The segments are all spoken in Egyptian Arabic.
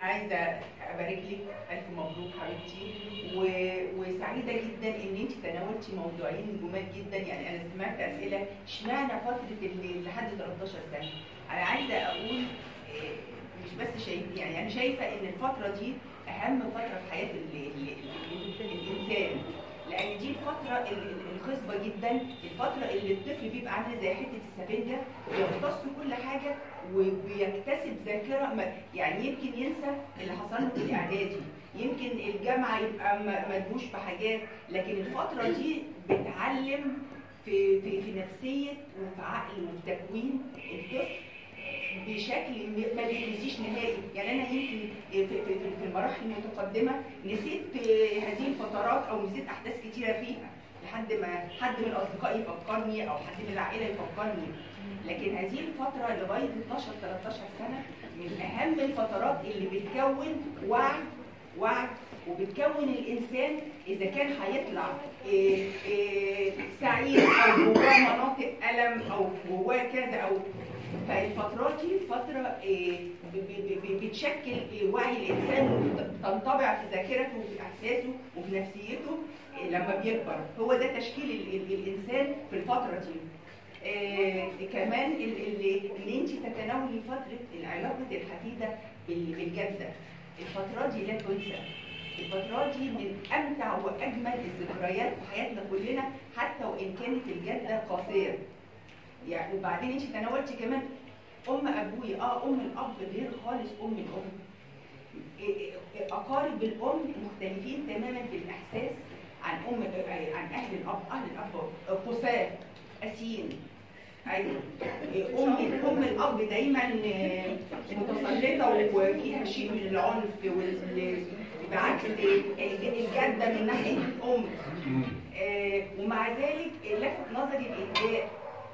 عايزه ابارك لك الف مبروك حبيبتي و... وسعيده جدا ان انت تناولتي موضوعين جمال جدا يعني انا سمعت اسئله اشمعنى فتره اللي لحد 13 سنه انا عايزه اقول إيه، مش بس شايف يعني انا شايفه ان الفتره دي اهم فتره في حياه ال... ال... ال... الانسان لان دي الفتره ال- ال- الخصبه جدا الفتره اللي الطفل بيبقى عامل زي حته السفنجه بيمتص كل حاجه وبيكتسب ذاكره ما- يعني يمكن ينسى اللي حصل له في الاعدادي يمكن الجامعه يبقى ما- مدهوش بحاجات لكن الفتره دي بتعلم في في في نفسيه وفي عقل وفي تكوين الطفل بشكل م- ما بيتنسيش نهائي يعني انا يمكن في, في, في في المراحل المتقدمه نسيت هذه الفترات او نسيت احداث كتيره فيها لحد ما حد من الاصدقاء يفكرني او حد من العائله يفكرني لكن هذه الفتره لغايه 12 13 سنه من اهم الفترات اللي بتكون وعي وعي وبتكون الانسان اذا كان هيطلع إيه إيه سعيد او جواه مناطق الم او جواه كذا او فالفترات دي فترة إيه، ب- ب- ب- بتشكل إيه، وعي الإنسان وتنطبع في ذاكرته وفي إحساسه وفي نفسيته إيه، لما بيكبر هو ده تشكيل ال- ال- الإنسان في الفترة دي إيه، كمان ال- ال- ان انت تتناولي فتره العلاقه الحديده بال- بالجده الفترات دي لا تنسى الفترات دي من امتع واجمل الذكريات في حياتنا كلنا حتى وان كانت الجده قاسيه يعني وبعدين انت تناولتي كمان ام ابويا اه ام الاب غير خالص ام الام إيه إيه اقارب الام مختلفين تماما في الاحساس عن ام عن اهل الاب اهل الاب قساة قاسيين ايوه إيه ام ام الاب دايما آه، متسلطه وفيها شيء من العنف وال- بعكس الج- الجده من ناحيه الام آه، ومع ذلك لفت نظري الابداع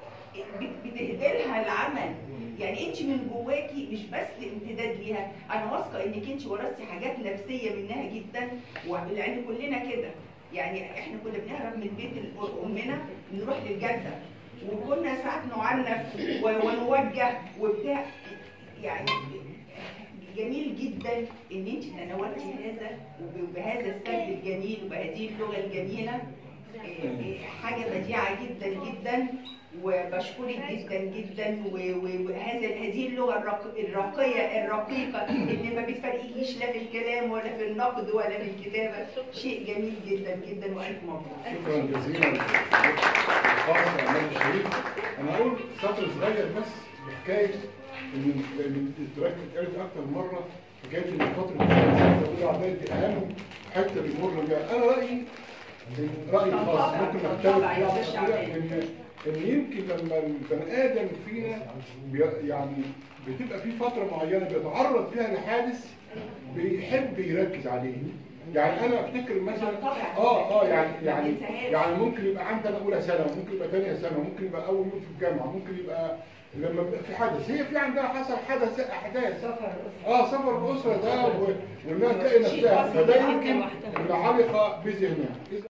بت- بتهدلها العمل يعني انت من جواكي مش بس امتداد ليها انا واثقه انك انت ورثتي حاجات نفسيه منها جدا ولان كلنا كده يعني احنا كنا بنهرب من بيت ال- امنا نروح للجده وكنا ساعات نعنف و- ونوجه وبتاع يعني جميل جدا ان انت تناولتي هذا وبهذا السرد الجميل وبهذه اللغه الجميله إيه، إيه، حاجه بديعه جدا جدا وبشكرك جدا جدا و- و- وهذا هذه اللغه الرق- الراقيه الرقيقه اللي ما بتفرقيش لا في الكلام ولا في النقد ولا في الكتابه شيء جميل جدا جدا والف مبروك شكرا جزيلا خاصة أمام الشريف أنا هقول سطر صغير بس بحكاية إن إن الدكتوراه اتقالت أكتر مرة حكاية إن فترة الأولى إعدادي دي أهم حتة بيمر بيها أنا رأيي إن- رأيي الخاص ممكن نختلف تنطبع فيها يا كتير، باشا. إن إن يمكن لما البني آدم فينا بي- يعني بتبقى في فترة معينة بيتعرض فيها لحادث بيحب يركز عليه يعني انا افتكر مثلا اه اه يعني يعني يعني ممكن يبقى عندنا اولى سنه ممكن يبقى ثانيه سنه ممكن يبقى اول يوم في الجامعه ممكن يبقى لما بيبقى في حدث هي في عندها حصل حدث احداث سفر اه سفر الاسره ده و- وانها تلاقي نفسها فده يمكن اللي علق بذهنها